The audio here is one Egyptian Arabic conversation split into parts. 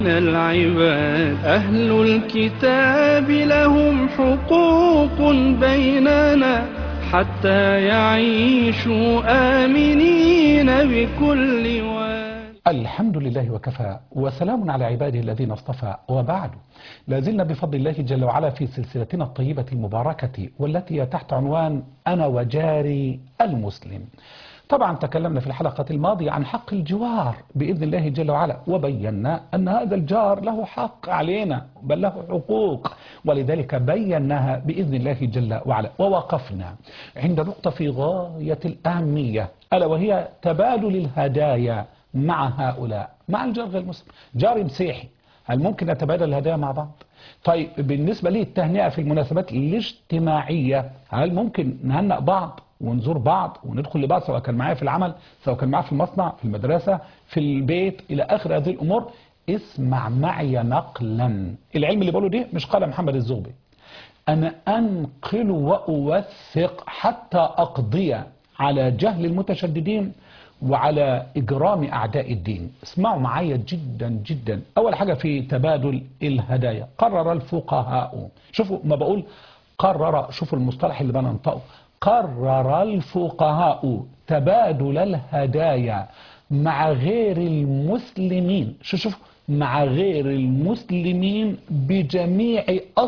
العباد أهل الكتاب لهم حقوق بيننا حتى يعيشوا آمنين بكل واد الحمد لله وكفى وسلام على عباده الذين اصطفى وبعد لا زلنا بفضل الله جل وعلا في سلسلتنا الطيبة المباركة والتي هي تحت عنوان أنا وجاري المسلم طبعا تكلمنا في الحلقة الماضية عن حق الجوار بإذن الله جل وعلا وبينا أن هذا الجار له حق علينا بل له حقوق ولذلك بيناها بإذن الله جل وعلا ووقفنا عند نقطة في غاية الأهمية ألا وهي تبادل الهدايا مع هؤلاء مع الجار غير المسلم جار مسيحي هل ممكن نتبادل الهدايا مع بعض طيب بالنسبة لي التهنئة في المناسبات الاجتماعية هل ممكن نهنئ بعض ونزور بعض وندخل لبعض سواء كان معايا في العمل سواء كان معايا في المصنع في المدرسة في البيت إلى آخر هذه الأمور اسمع معي نقلا العلم اللي بقوله دي مش قال محمد الزغبي أنا أنقل وأوثق حتى أقضي على جهل المتشددين وعلى إجرام أعداء الدين اسمعوا معايا جدا جدا أول حاجة في تبادل الهدايا قرر الفقهاء شوفوا ما بقول قرر شوفوا المصطلح اللي بننطقه قرر الفقهاء تبادل الهدايا مع غير المسلمين شو شوف مع غير المسلمين بجميع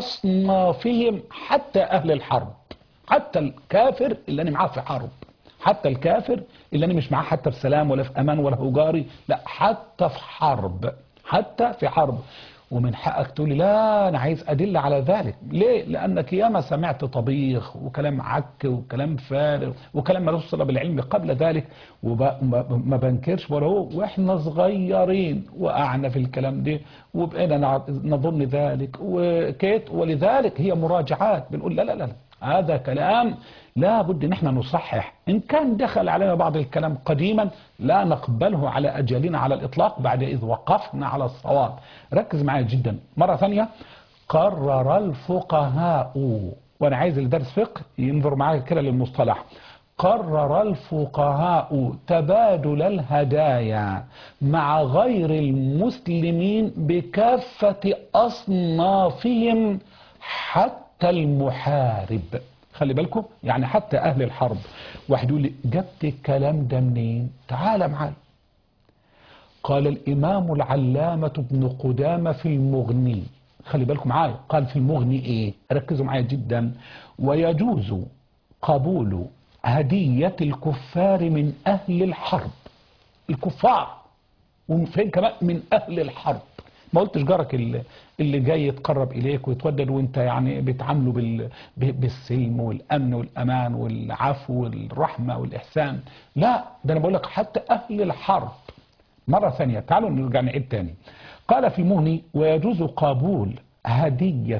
أصنافهم حتى أهل الحرب حتى الكافر اللي أنا معاه في حرب حتى الكافر اللي أنا مش معاه حتى في سلام ولا في أمان ولا هو جاري لا حتى في حرب حتى في حرب ومن حقك تقول لي لا أنا عايز أدل على ذلك ليه؟ لأنك ياما سمعت طبيخ وكلام عك وكلام فارغ وكلام ملوش صلة بالعلم قبل ذلك وما بنكرش ولا هو وإحنا صغيرين وقعنا في الكلام ده وبقينا نظن ذلك وكيت ولذلك هي مراجعات بنقول لا لا لا, لا. هذا كلام لا بد ان احنا نصحح ان كان دخل علينا بعض الكلام قديما لا نقبله على اجلنا على الاطلاق بعد اذ وقفنا على الصواب ركز معايا جدا مرة ثانية قرر الفقهاء وانا عايز الدرس فقه ينظر معايا كده للمصطلح قرر الفقهاء تبادل الهدايا مع غير المسلمين بكافة أصنافهم حتى المحارب خلي بالكم يعني حتى أهل الحرب واحد يقول لي جبت الكلام ده منين تعال معايا قال الإمام العلامة ابن قدامة في المغني خلي بالكم معايا قال في المغني إيه ركزوا معايا جدا ويجوز قبول هدية الكفار من أهل الحرب الكفار وفين كمان من أهل الحرب ما قلتش جارك اللي, اللي جاي يتقرب إليك ويتودد وانت يعني بتعامله بال... بالسلم والأمن والأمان والعفو والرحمة والإحسان لا ده أنا بقول لك حتى أهل الحرب مرة ثانية تعالوا نرجع نعيد تاني قال في المغني ويجوز قبول هدية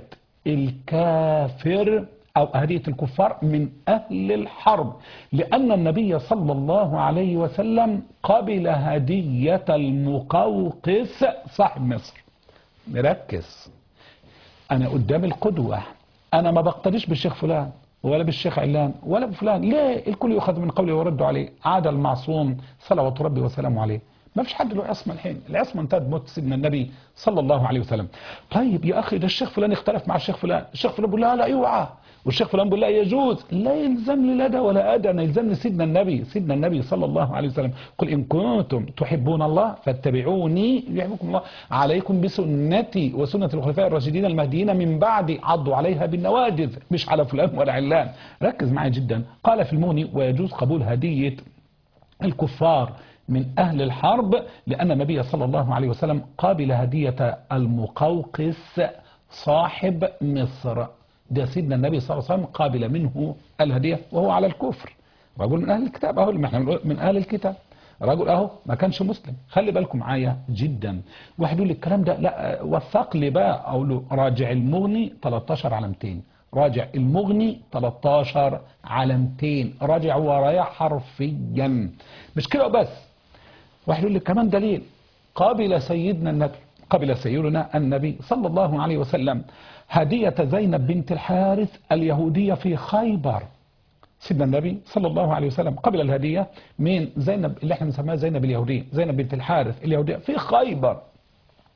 الكافر أو هدية الكفار من أهل الحرب لأن النبي صلى الله عليه وسلم قبل هدية المقوقس صاحب مصر نركز أنا قدام القدوة أنا ما بقتديش بالشيخ فلان ولا بالشيخ علان ولا بفلان ليه الكل يؤخذ من قوله ويرد عليه عاد المعصوم صلوات ربي وسلامه عليه ما فيش حد له عصمة الحين العصمة انتهت بموت سيدنا النبي صلى الله عليه وسلم طيب يا أخي ده الشيخ فلان اختلف مع الشيخ فلان الشيخ فلان بيقول لا لا يوعى والشيخ فلان بيقول لا يجوز لا يلزمني لا ده ولا أدى أنا يلزمني سيدنا النبي سيدنا النبي صلى الله عليه وسلم قل إن كنتم تحبون الله فاتبعوني يحبكم الله عليكم بسنتي وسنة الخلفاء الراشدين المهديين من بعد عضوا عليها بالنواجذ مش على فلان ولا علان ركز معي جدا قال في الموني ويجوز قبول هدية الكفار من أهل الحرب لأن النبي صلى الله عليه وسلم قابل هدية المقوقس صاحب مصر ده سيدنا النبي صلى الله عليه وسلم قابل منه الهدية وهو على الكفر رجل من أهل الكتاب أهو اللي احنا من أهل الكتاب رجل أهو ما كانش مسلم خلي بالكم معايا جدا واحد يقول لي الكلام ده لا وثق لي بقى أقول له راجع المغني 13 علامتين راجع المغني 13 علامتين راجع ورايا حرفيا مش كده بس واحد يقول لي كمان دليل قابل سيدنا النبي قبل سيدنا النبي صلى الله عليه وسلم هدية زينب بنت الحارث اليهودية في خيبر سيدنا النبي صلى الله عليه وسلم قبل الهدية من زينب اللي احنا بنسميها زينب اليهودية زينب بنت الحارث اليهودية في خيبر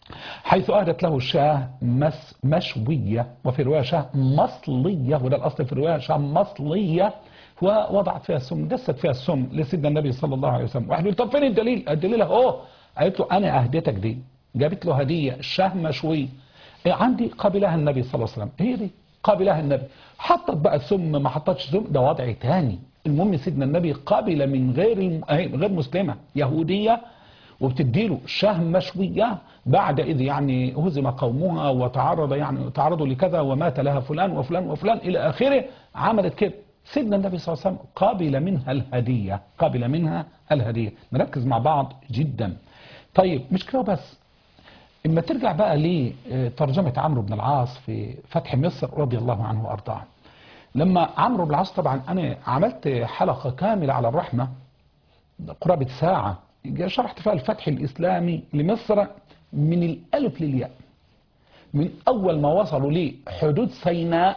حيث أهدت له شاة مس مشوية وفي رواية شاة مصلية وده الأصل في الرواية شاة مصلية ووضعت فيها السم دست فيها السم لسيدنا النبي صلى الله عليه وسلم واحد يقول طب فين الدليل الدليل اهو قالت له أنا أهديتك دي جابت له هدية شاه مشوية إيه عندي قبلها النبي صلى الله عليه وسلم هي دي قبلها النبي حطت بقى سم ما حطتش سم ده وضع تاني المهم سيدنا النبي قبل من غير الم... غير مسلمة يهودية وبتديله شاه مشوية بعد إذ يعني هزم قومها وتعرض يعني تعرضوا لكذا ومات لها فلان وفلان وفلان إلى آخره عملت كده سيدنا النبي صلى الله عليه وسلم قابل منها الهدية قابل منها الهدية نركز مع بعض جدا طيب مش كده بس اما ترجع بقى لترجمة عمرو بن العاص في فتح مصر رضي الله عنه وارضاه لما عمرو بن العاص طبعا انا عملت حلقة كاملة على الرحمة قرابة ساعة شرحت فيها الفتح الاسلامي لمصر من الالف للياء من اول ما وصلوا لحدود سيناء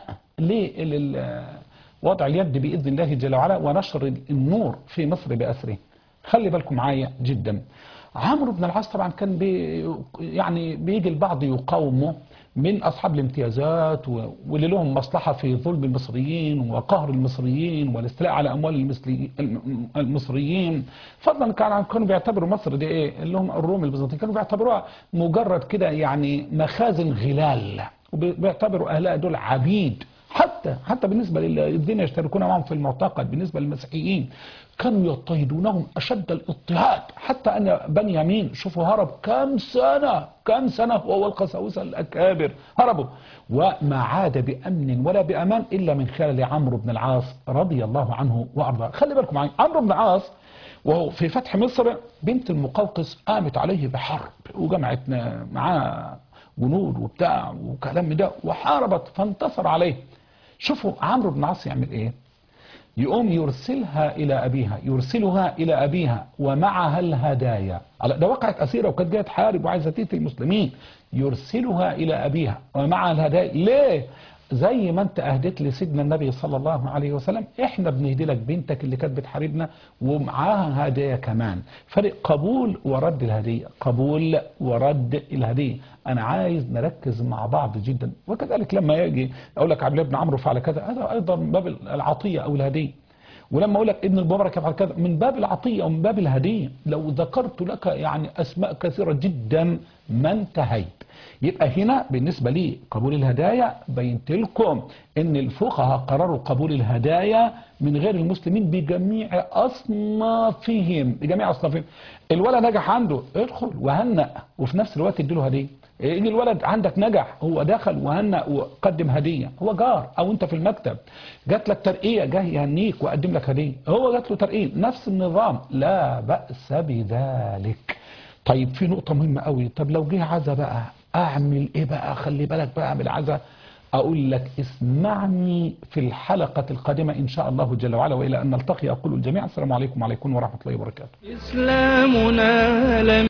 لوضع اليد باذن الله جل وعلا ونشر النور في مصر باسره خلي بالكم معايا جدا عمرو بن العاص طبعا كان بي يعني بيجي البعض يقاومه من أصحاب الامتيازات واللي لهم مصلحة في ظلم المصريين وقهر المصريين والاستيلاء على أموال المصريين فضلا كان كانوا بيعتبروا مصر دي إيه اللي هم الروم البيزنطيين كانوا بيعتبروها مجرد كده يعني مخازن غلال وبيعتبروا أهلها دول عبيد حتى حتى بالنسبة للذين يشتركون معهم في المعتقد بالنسبة للمسيحيين كانوا يضطهدونهم أشد الاضطهاد حتى أن بني يمين شوفوا هرب كم سنة كم سنة هو والقساوسة الأكابر هربوا وما عاد بأمن ولا بأمان إلا من خلال عمرو بن العاص رضي الله عنه وأرضاه خلي بالكم معي عمرو بن العاص وهو في فتح مصر بنت المقوقس قامت عليه بحرب وجمعت معاه جنود وبتاع وكلام من ده وحاربت فانتصر عليه شوفوا عمرو بن العاص يعمل ايه يقوم يرسلها الى ابيها يرسلها الى ابيها ومعها الهدايا ده وقعت اسيره وكانت جايه تحارب وعايزه تقتل المسلمين يرسلها الى ابيها ومعها الهدايا ليه زي ما انت اهديت لسيدنا النبي صلى الله عليه وسلم احنا بنهدي لك بنتك اللي كانت بتحاربنا ومعاها هدايا كمان فرق قبول ورد الهديه قبول ورد الهديه انا عايز نركز مع بعض جدا وكذلك لما يجي اقول لك عبد الله بن عمرو فعل كذا هذا ايضا من باب العطيه او الهديه ولما اقول لك ابن المبارك يفعل كذا من باب العطيه ومن باب الهديه لو ذكرت لك يعني اسماء كثيره جدا ما انتهيت يبقى هنا بالنسبة لي قبول الهدايا بينت لكم ان الفقهاء قرروا قبول الهدايا من غير المسلمين بجميع اصنافهم بجميع اصنافهم الولد نجح عنده ادخل وهنأ وفي نفس الوقت اديله هديه يجي الولد عندك نجح هو دخل وهنأ وقدم هديه هو جار او انت في المكتب جات لك ترقيه جه يهنيك وقدم لك هديه هو جات له ترقيه نفس النظام لا بأس بذلك طيب في نقطة مهمة قوي طب لو جه عزا بقى اعمل ايه بقى خلي بالك بقى اعمل عزا اقول لك اسمعني في الحلقة القادمة ان شاء الله جل وعلا والى ان نلتقي اقول الجميع السلام عليكم وعليكم ورحمة الله وبركاته إسلامنا لم